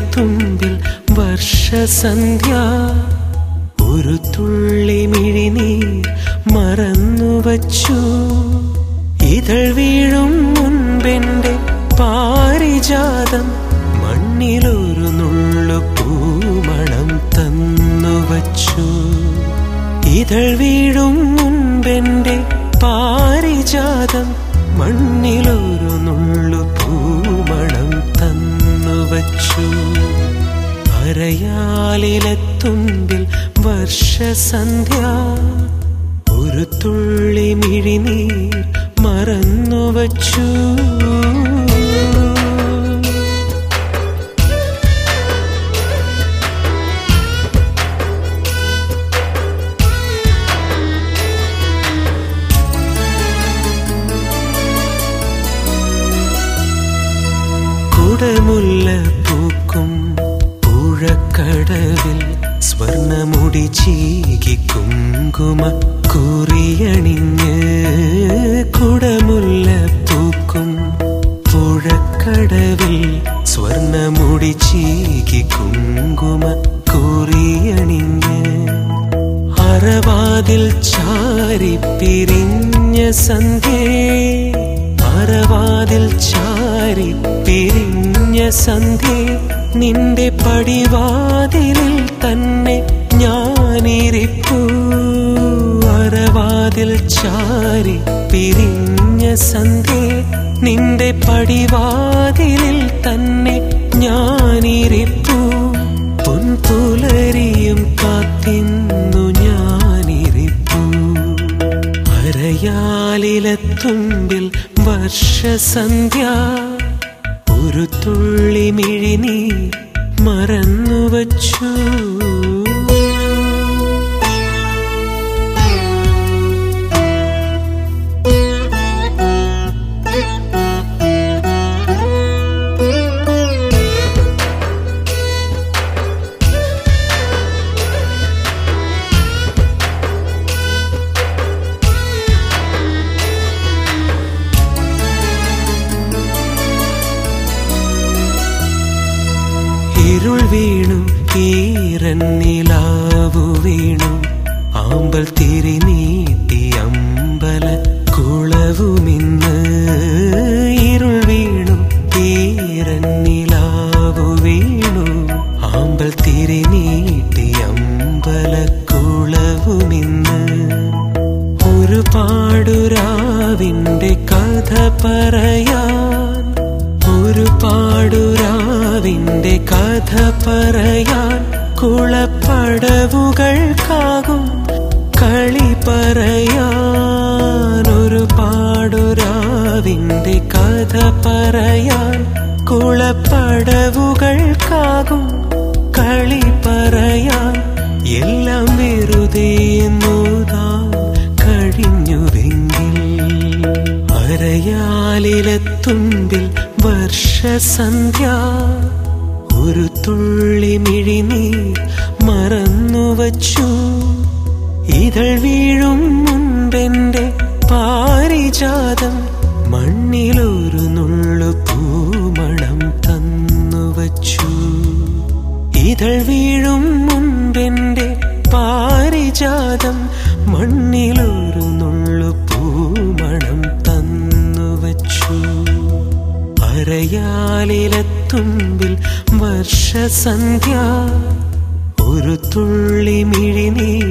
അരയാലിലത്തുമ്പിൽ വർഷസന്ധ്യ ഒരു തുള്ളി മിഴിനീർ മറന്നുവച്ചു ഇതൾ വീഴും മുൻപെന്റെ പാരിജാതം മണ്ണിലൊരു നുള്ളു പൂമണം തന്നുവച്ചു ഇതൾ വീഴും മുൻപെന്റെ പാരിജാതം മണ്ണിലൊരു നുള്ളു പൂമണം തന്നുവച്ചു അരയാലിലത്തുമ്പിൽ വർഷസന്ധ്യ ഒരു തുള്ളി മിഴിനീർ മറന്നുവച്ചു കുടമുല്ല പൂക്കും പുഴക്കടവിൽ സ്വർണമുടി ചീകി കുങ്കുമ കുറിയണിഞ്ഞ് കുടമുല്ല പൂക്കും പുഴക്കടവിൽ സ്വർണമുടി ചീകി കുങ്കുമ കുറിയണിഞ്ഞ് അറവാതിൽ ചാരി പിരിഞ്ഞ സന്ധ്യേ അറവാതിൽ ചാരി പിരിഞ്ഞ സന്ധ്യേ നിന്റെ പടിവാതിലിൽ തന്നെ ഞാനിരിപ്പൂ അറവാതിൽ ചാരി പിരിഞ്ഞ സന്ധ്യേ നിന്റെ പടിവാതിലിൽ തന്നെ ഞാനിരിപ്പൂ പൊൻപുലരിയും കാത്തിന്നു ഞാനിരിപ്പൂ അരയാലിലത്തുമ്പിൽ വർഷസന്ധ്യ ഒരു തുള്ളി മിഴിനീ മറന്നുവച്ചു ഇരുൾ വീണു ഈരൻ നിലാവു വീണു ആമ്പൽ തിരി നീട്ടി അമ്പല കുളവുമിന്ന് ഇരുൾ വീണു ഈരൻ നിലാവു വീണു ആമ്പൽ തിരി നീട്ടി അമ്പല കുളവുമിന്ന് ഒരു പാടുരാവിന്റെ കഥ പറയാൻ ഒരു പാടുരാവിന്റെ കഥ പറയാൻ കുളപ്പടവുകൾക്കാകും കളി പറയാൻ ഒരു പാടുരാവിന്റെ കഥ പറയാൻ കുളപ്പടവുകൾക്കാകും കളി പറയാൻ എല്ലാം വെറുതെ എന്നോതാൻ കഴിഞ്ഞുവെങ്കിൽ അരയാലിലത്തുമ്പിൽ വർഷസന്ധ്യ ഒരു തുള്ളി മിഴിനീർ മറന്നുവച്ചു ഇതൾ വീഴും മുൻപെന്റെ പാരിജാതം മണ്ണിലൊരു നുള്ളു പൂമണം തന്നുവച്ചു ഇതൾ വീഴും മുൻപെന്റെ പാരിജാതം മണ്ണിലൊരു നുള്ളു പൂമണം തന്നുവച്ചു അരയാലിലത്തുമ്പിൽ വർഷസന്ധ്യ ഒരു തുള്ളി മിഴിനീർ